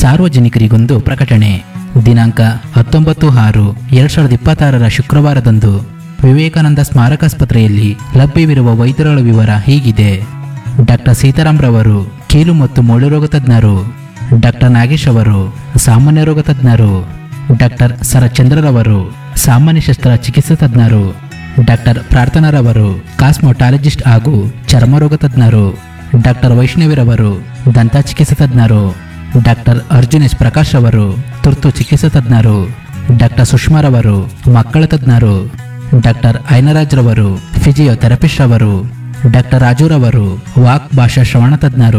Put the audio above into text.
ಸಾರ್ವಜನಿಕರಿಗೊಂದು ಪ್ರಕಟಣೆ ದಿನಾಂಕ ಹತ್ತೊಂಬತ್ತು ಆರು ಎರಡ್ ಸಾವಿರದ ಇಪ್ಪತ್ತಾರರ ಶುಕ್ರವಾರದಂದು ವಿವೇಕಾನಂದ ಸ್ಮಾರಕಾಸ್ಪತ್ರೆಯಲ್ಲಿ ಲಭ್ಯವಿರುವ ವೈದ್ಯರುಗಳ ವಿವರ ಹೀಗಿದೆ ಡಾಕ್ಟರ್ ಸೀತಾರಾಮ್ ರವರು ಕೀಲು ಮತ್ತು ಮೂಳೆ ರೋಗ ತಜ್ಞರು ಡಾಕ್ಟರ್ ನಾಗೇಶ್ ಅವರು ಸಾಮಾನ್ಯ ರೋಗ ತಜ್ಞರು ಡಾಕ್ಟರ್ ಸರಚಂದ್ರರವರು ಸಾಮಾನ್ಯ ಶಸ್ತ್ರ ಚಿಕಿತ್ಸಾ ತಜ್ಞರು ಡಾಕ್ಟರ್ ಪ್ರಾರ್ಥನಾರವರು ಕಾಸ್ಮೋಟಾಲಜಿಸ್ಟ್ ಹಾಗೂ ಚರ್ಮರೋಗ ತಜ್ಞರು ಡಾಕ್ಟರ್ ವೈಷ್ಣವಿರವರು ದಂತ ಚಿಕಿತ್ಸಾ ತಜ್ಞರು ಡಾಕ್ಟರ್ ಅರ್ಜುನ್ ಎಸ್ ಪ್ರಕಾಶ್ ಅವರು ತುರ್ತು ಚಿಕಿತ್ಸಾ ತಜ್ಞರು ಡಾಕ್ಟರ್ ಸುಷ್ಮಾರವರು ಮಕ್ಕಳ ತಜ್ಞರು ಡಾಕ್ಟರ್ ಐನರಾಜ್ ರವರು ಫಿಸಿಯೋಥೆರಪಿಸ್ಟ್ ಅವರು ಡಾಕ್ಟರ್ ರಾಜುರವರು ವಾಕ್ ಭಾಷಾ ಶ್ರವಣ ತಜ್ಞರು